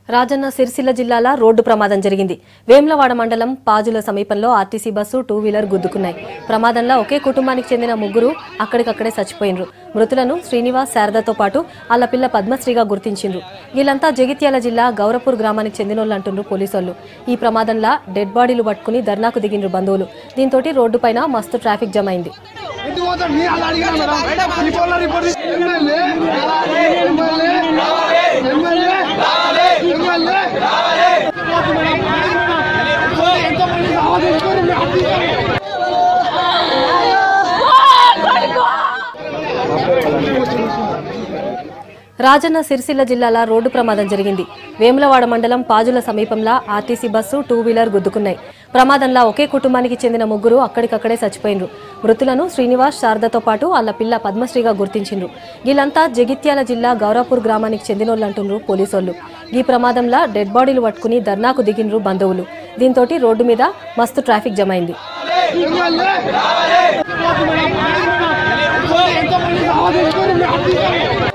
రాజన్న సిరిసిల్ల జిల్లాల రోడ్డు ప్రమాదం జరిగింది వేములవాడ మండలం పాజుల సమీపంలో ఆర్టీసీ బస్సు టూ వీలర్ గుద్దుకున్నాయి ప్రమాదంలో ఒకే కుటుంబానికి చెందిన ముగ్గురు అక్కడికక్కడే చచ్చిపోయినరు మృతులను శ్రీనివాస్ శారదతో పాటు ఆళ్ల పిల్ల పద్మశ్రీగా గుర్తించిండ్రు వీళ్ళంతా జగిత్యాల జిల్లా గౌరపూర్ గ్రామానికి చెందినోళ్ళు అంటున్నారు పోలీసోళ్ళు ఈ ప్రమాదంలో డెడ్ బాడీలు పట్టుకుని ధర్నాకు దిగిండ్రు బంధువులు దీంతో రోడ్డుపైన మస్తు ట్రాఫిక్ జమ అయింది ఎటు పోతాడు? నీ అలా అడిగినా మేడం. రిపోర్ట్లో రిపోర్ట్ ఇచ్చి- ఎమ్మెల్యే, ఎమ్మెల్యే, ఎమ్మెల్యే, ఎమ్మెల్యే. ఎంతమంది ఆవాదించుకోరు, మీ అడ్డు రాజన్న సిరిసిల్ల జిల్లాల రోడ్డు ప్రమాదం జరిగింది వేములవాడ మండలం పాజుల సమీపంలో ఆర్టీసీ బస్సు టూ వీలర్ గుద్దుకున్నాయి ప్రమాదంలో ఒకే కుటుంబానికి చెందిన ముగ్గురు అక్కడికక్కడే చచ్చిపోయినరు మృతులను శ్రీనివాస్ శారదతో పాటు వాళ్ళ పిల్ల పద్మశ్రీగా గుర్తించిండ్రు వీళ్ళంతా జగిత్యాల జిల్లా గౌరవపూర్ గ్రామానికి చెందినోళ్ళు అంటున్నారు పోలీసోళ్ళు ఈ ప్రమాదంలో డెడ్ బాడీలు పట్టుకుని ధర్నాకు దిగిండ్రు బంధువులు దీంతో రోడ్డు మీద మస్తు ట్రాఫిక్ జమ అయింది ఎమ్మెల్యే. ఎంతమంది ఆవాదించుకోరు, మీ అడ్డు